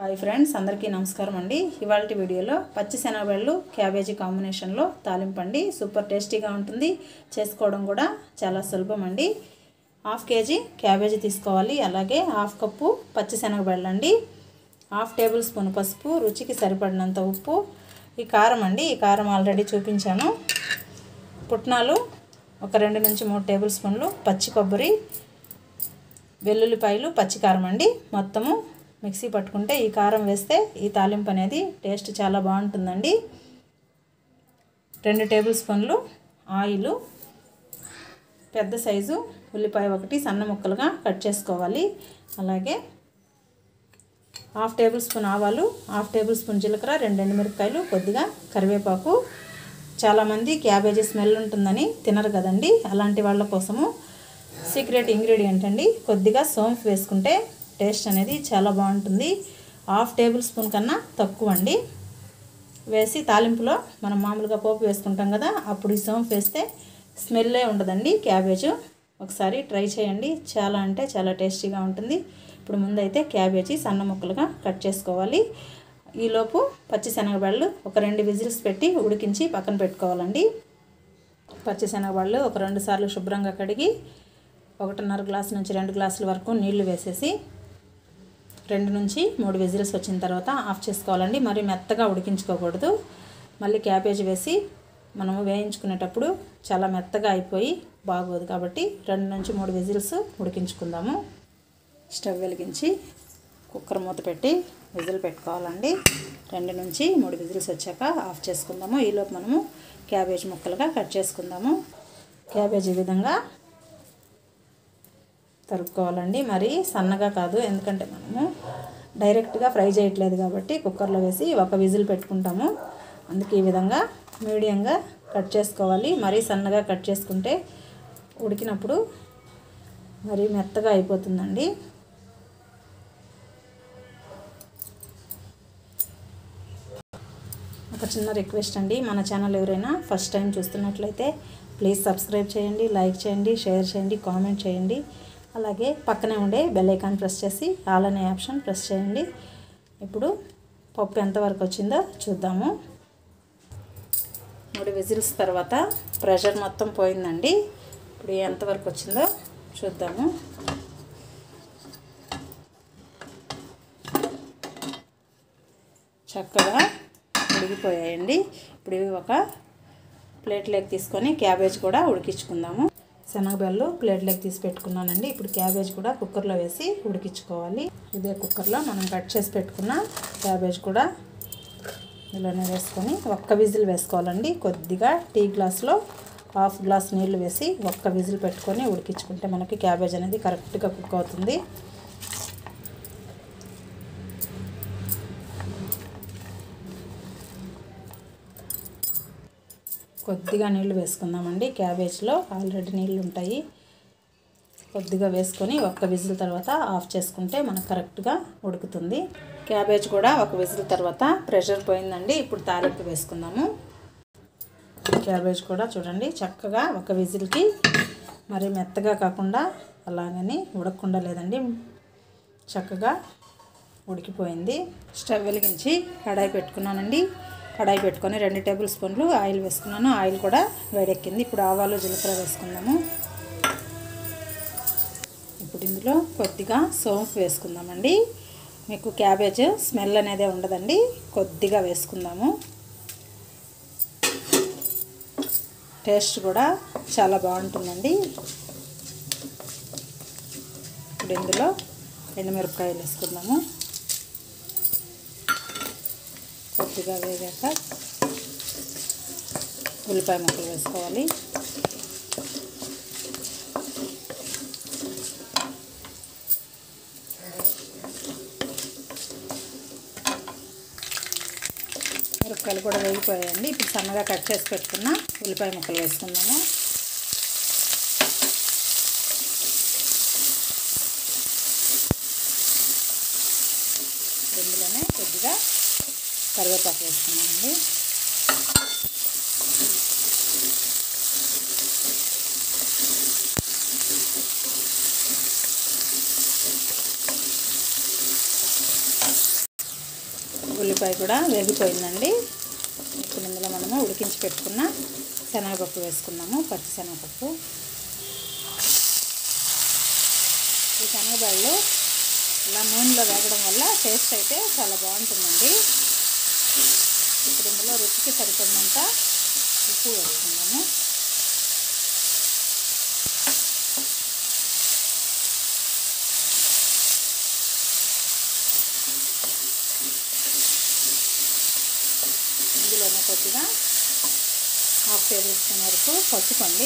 hi friends అందరికీ నమస్కారం అండి ఇవాళ వీడియోలో పచ్చి శనగబెళ్ళు క్యాబేజీ కాంబినేషన్లో తాలింపండి సూపర్ టేస్టీగా ఉంటుంది చేసుకోవడం కూడా చాలా సులభం అండి హాఫ్ కేజీ క్యాబేజీ తీసుకోవాలి అలాగే హాఫ్ కప్పు పచ్చి శనగబెళ్ళు అండి హాఫ్ టేబుల్ స్పూన్ పసుపు రుచికి సరిపడినంత ఉప్పు ఈ కారం అండి ఈ కారం ఆల్రెడీ చూపించాను పుట్నాలు ఒక రెండు నుంచి మూడు టేబుల్ స్పూన్లు పచ్చి కొబ్బరి వెల్లుల్లిపాయలు పచ్చికారం అండి మొత్తము మిక్సీ పట్టుకుంటే ఈ కారం వేస్తే ఈ తాలింపు అనేది టేస్ట్ చాలా బాగుంటుందండి రెండు టేబుల్ స్పూన్లు ఆయిల్ పెద్ద సైజు ఉల్లిపాయ ఒకటి సన్న ముక్కలుగా కట్ చేసుకోవాలి అలాగే హాఫ్ టేబుల్ స్పూన్ ఆవాలు హాఫ్ టేబుల్ స్పూన్ జీలకర్ర రెండు ఎండుమిరపకాయలు కొద్దిగా కరివేపాకు చాలామంది క్యాబేజీ స్మెల్ ఉంటుందని తినరు కదండి అలాంటి వాళ్ళ కోసము సీక్రెట్ ఇంగ్రీడియంట్ అండి కొద్దిగా సోంపు వేసుకుంటే టేస్ట్ అనేది చాలా బాగుంటుంది హాఫ్ టేబుల్ స్పూన్ కన్నా తక్కువ అండి వేసి తాలింపులో మనం మామూలుగా పోపు వేసుకుంటాం కదా అప్పుడు ఈ సోంపు వేస్తే స్మెల్లే ఉండదండి క్యాబేజు ఒకసారి ట్రై చేయండి చాలా అంటే చాలా టేస్టీగా ఉంటుంది ఇప్పుడు ముందైతే క్యాబేజీ సన్న ముక్కలుగా కట్ చేసుకోవాలి ఈలోపు పచ్చిశనగబళ్ళు ఒక రెండు విజిల్స్ పెట్టి ఉడికించి పక్కన పెట్టుకోవాలండి పచ్చిశనగబళ్ళు ఒక రెండు సార్లు శుభ్రంగా కడిగి ఒకటిన్నర గ్లాసు నుంచి రెండు గ్లాసుల వరకు నీళ్లు వేసేసి రెండు నుంచి మూడు విజిల్స్ వచ్చిన తర్వాత ఆఫ్ చేసుకోవాలండి మరి మెత్తగా ఉడికించుకోకూడదు మళ్ళీ క్యాబేజ్ వేసి మనము వేయించుకునేటప్పుడు చాలా మెత్తగా అయిపోయి బాగోదు కాబట్టి రెండు నుంచి మూడు విజిల్స్ ఉడికించుకుందాము స్టవ్ వెలిగించి కుక్కర్ మూత పెట్టి విజిల్ పెట్టుకోవాలండి రెండు నుంచి మూడు విజిల్స్ వచ్చాక ఆఫ్ చేసుకుందాము ఈలోపు మనము క్యాబేజ్ ముక్కలుగా కట్ చేసుకుందాము క్యాబేజ్ ఈ విధంగా తరుక్కోవాలండి మరి సన్నగా కాదు ఎందుకంటే మనము డైరెక్ట్గా ఫ్రై చేయట్లేదు కాబట్టి కుక్కర్లో వేసి ఒక విజిల్ పెట్టుకుంటాము అందుకే ఈ విధంగా మీడియంగా కట్ చేసుకోవాలి మరీ సన్నగా కట్ చేసుకుంటే ఉడికినప్పుడు మరి మెత్తగా అయిపోతుందండి ఒక చిన్న రిక్వెస్ట్ అండి మన ఛానల్ ఎవరైనా ఫస్ట్ టైం చూస్తున్నట్లయితే ప్లీజ్ సబ్స్క్రైబ్ చేయండి లైక్ చేయండి షేర్ చేయండి కామెంట్ చేయండి అలాగే పక్కనే ఉండే బెల్ ఐకాన్ ప్రెస్ చేసి ఆల్ అనే ఆప్షన్ ప్రెస్ చేయండి ఇప్పుడు పప్పు ఎంతవరకు వచ్చిందో చూద్దాము మూడు విజిల్స్ తర్వాత ప్రెషర్ మొత్తం పోయిందండి ఇప్పుడు ఎంతవరకు వచ్చిందో చూద్దాము చక్కగా ఉడికిపోయాయండి ఇప్పుడు ఇవి ఒక ప్లేట్లోకి తీసుకొని క్యాబేజ్ కూడా ఉడికించుకుందాము శనగబెల్లు ప్లేట్లోకి తీసి పెట్టుకున్నానండి ఇప్పుడు క్యాబేజ్ కూడా కుక్కర్లో వేసి ఉడికించుకోవాలి ఇదే కుక్కర్లో మనం కట్ చేసి పెట్టుకున్న క్యాబేజ్ కూడా ఇందులోనే వేసుకొని ఒక్క విజిల్ వేసుకోవాలండి కొద్దిగా టీ గ్లాస్లో హాఫ్ గ్లాస్ నీళ్లు వేసి ఒక్క విజిల్ పెట్టుకొని ఉడికించుకుంటే మనకి క్యాబేజ్ అనేది కరెక్ట్గా కుక్ అవుతుంది కొద్దిగా నీళ్లు వేసుకుందామండి క్యాబేజ్లో ఆల్రెడీ నీళ్ళు ఉంటాయి కొద్దిగా వేసుకొని ఒక్క విజిల్ తర్వాత ఆఫ్ చేసుకుంటే మనకు కరెక్ట్గా ఉడుకుతుంది క్యాబేజ్ కూడా ఒక విజిల్ తర్వాత ప్రెషర్ పోయిందండి ఇప్పుడు తాలింపు వేసుకుందాము క్యాబేజ్ కూడా చూడండి చక్కగా ఒక విజిల్కి మరి మెత్తగా కాకుండా అలాగని ఉడకకుండా లేదండి చక్కగా ఉడికిపోయింది స్టవ్ వెలిగించి కడాయి పెట్టుకున్నానండి కడాయి పెట్టుకొని రెండు టేబుల్ స్పూన్లు ఆయిల్ వేసుకున్నాను ఆయిల్ కూడా వేడెక్కింది ఇప్పుడు ఆవాలు జీలకర్ర వేసుకుందాము ఇప్పుడు ఇందులో కొద్దిగా సోంపు వేసుకుందామండి మీకు క్యాబేజ్ స్మెల్ అనేది ఉండదండి కొద్దిగా వేసుకుందాము టేస్ట్ కూడా చాలా బాగుంటుందండి ఇప్పుడు ఇందులో ఎండుమిరపకాయలు వేసుకుందాము కొద్దిగా వేగాక ఉల్లిపాయ ముక్కలు వేసుకోవాలి మిరపకాయలు కూడా వేగిపోయాయండి ఇప్పుడు సన్నగా కట్ చేసి పెట్టుకున్న ఉల్లిపాయ ముక్కలు వేసుకుందాము ఇందులోనే కొద్దిగా కరివేపాకు వేసుకున్నామండి ఉల్లిపాయ కూడా వేగిపోయిందండి ఇప్పుడు ఇందులో మనము ఉడికించి పెట్టుకున్న శనగపప్పు వేసుకున్నాము పచ్చి శనగపప్పు ఈ శనగబాళ్ళు ఇలా నూనెలో వేగడం వల్ల టేస్ట్ అయితే చాలా బాగుంటుందండి ఇప్పుడు ఇందులో రుచికి సరిపడినంత ఉప్పు వేసుకున్నాము ఇందులోనే కొద్దిగా హాఫ్ టేబుల్ స్పూన్ వరకు పసుపు అండి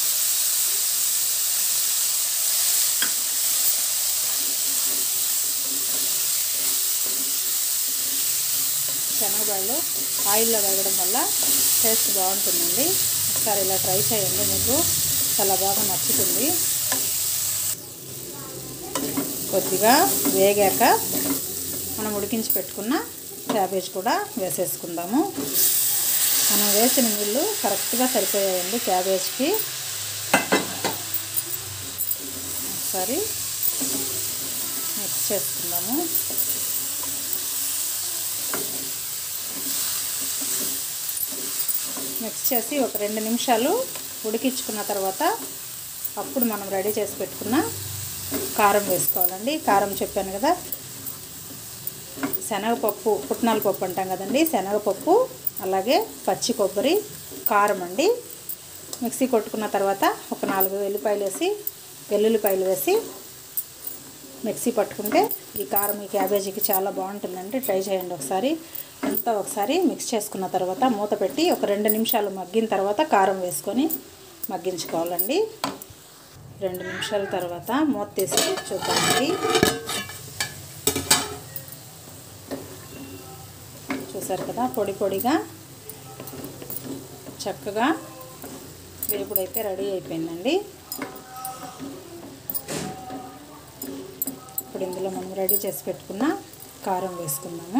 శనగబాళ్ళు ఆయిల్లో వేగడం వల్ల టేస్ట్ బాగుంటుందండి ఒకసారి ఇలా ట్రై చేయండి మీకు చాలా బాగా నచ్చుతుంది కొద్దిగా వేగాక మనం ఉడికించి పెట్టుకున్న క్యాబేజ్ కూడా వేసేసుకుందాము మనం వేసిన నీళ్ళు కరెక్ట్గా సరిపోయాయండి క్యాబేజ్కి ఒకసారి మిక్స్ చేసుకుందాము మిక్స్ చేసి ఒక రెండు నిమిషాలు ఉడికించుకున్న తర్వాత అప్పుడు మనం రెడీ చేసి పెట్టుకున్న కారం వేసుకోవాలండి కారం చెప్పాను కదా శనగపప్పు పుట్నాల పప్పు అంటాం కదండి శనగపప్పు అలాగే పచ్చి కొబ్బరి కారం అండి మిక్సీ కొట్టుకున్న తర్వాత ఒక నాలుగు వెల్లిపాయలు వేసి వెల్లుల్లిపాయలు వేసి మిక్సీ పట్టుకుంటే ఈ కారం ఈ క్యాబేజీకి చాలా బాగుంటుందండి ట్రై చేయండి ఒకసారి అంతా ఒకసారి మిక్స్ చేసుకున్న తర్వాత మూత పెట్టి ఒక రెండు నిమిషాలు మగ్గిన తర్వాత కారం వేసుకొని మగ్గించుకోవాలండి రెండు నిమిషాల తర్వాత మూత తీసి చూద్దామండి చూసారు కదా పొడి పొడిగా చక్కగా వేపుడైతే రెడీ అయిపోయిందండి ఇప్పుడు ఇందులో మనం రెడీ చేసి పెట్టుకున్న కారం వేసుకుందాము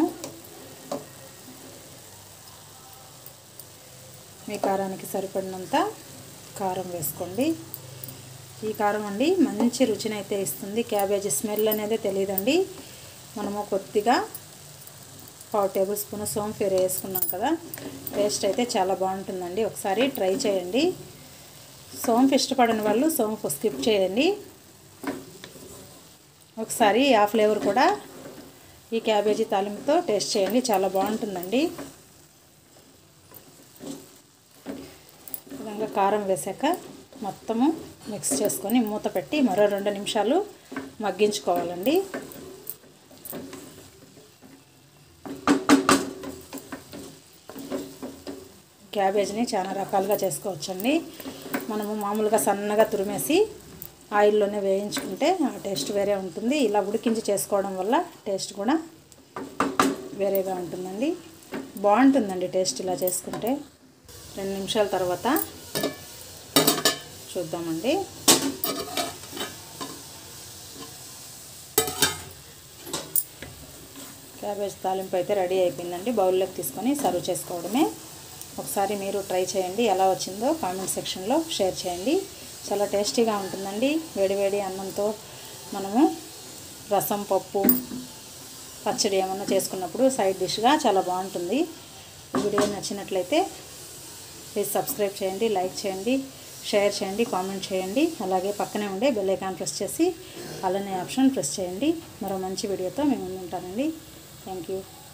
మీ కారానికి సరిపడినంత కారం వేసుకోండి ఈ కారం అండి మంచి రుచినైతే ఇస్తుంది క్యాబేజీ స్మెల్ అనేది తెలియదండి మనము కొద్దిగా పావు టేబుల్ స్పూన్ సోంఫేర వేసుకున్నాం కదా టేస్ట్ అయితే చాలా బాగుంటుందండి ఒకసారి ట్రై చేయండి సోంపు ఇష్టపడని వాళ్ళు సోంపు స్కిప్ చేయండి ఒకసారి ఆ ఫ్లేవర్ కూడా ఈ క్యాబేజీ తాలింపుతో టేస్ట్ చేయండి చాలా బాగుంటుందండి విధంగా కారం వేసాక మొత్తము మిక్స్ చేసుకొని మూత పెట్టి మరో రెండు నిమిషాలు మగ్గించుకోవాలండి క్యాబేజ్ని చాలా రకాలుగా చేసుకోవచ్చండి మనము మామూలుగా సన్నగా తురిమేసి ఆయిల్లోనే వేయించుకుంటే ఆ టేస్ట్ వేరే ఉంటుంది ఇలా ఉడికించి చేసుకోవడం వల్ల టేస్ట్ కూడా వేరేగా ఉంటుందండి బాగుంటుందండి టేస్ట్ ఇలా చేసుకుంటే రెండు నిమిషాల తర్వాత చూద్దామండి క్యాబేజ్ తాలింపు అయితే రెడీ అయిపోయిందండి బౌల్లోకి తీసుకొని సర్వ్ చేసుకోవడమే ఒకసారి మీరు ట్రై చేయండి ఎలా వచ్చిందో కామెంట్ సెక్షన్లో షేర్ చేయండి చాలా టేస్టీగా ఉంటుందండి వేడివేడి అన్నంతో మనము రసం పప్పు పచ్చడి ఏమన్నా చేసుకున్నప్పుడు సైడ్ డిష్గా చాలా బాగుంటుంది వీడియో నచ్చినట్లయితే ప్లీజ్ సబ్స్క్రైబ్ చేయండి లైక్ చేయండి షేర్ చేయండి కామెంట్ చేయండి అలాగే పక్కనే ఉండే బెల్ ఐకాన్ ప్రెస్ చేసి అలానే ఆప్షన్ ప్రెస్ చేయండి మరో మంచి వీడియోతో మేము ముందు ఉంటానండి థ్యాంక్ యూ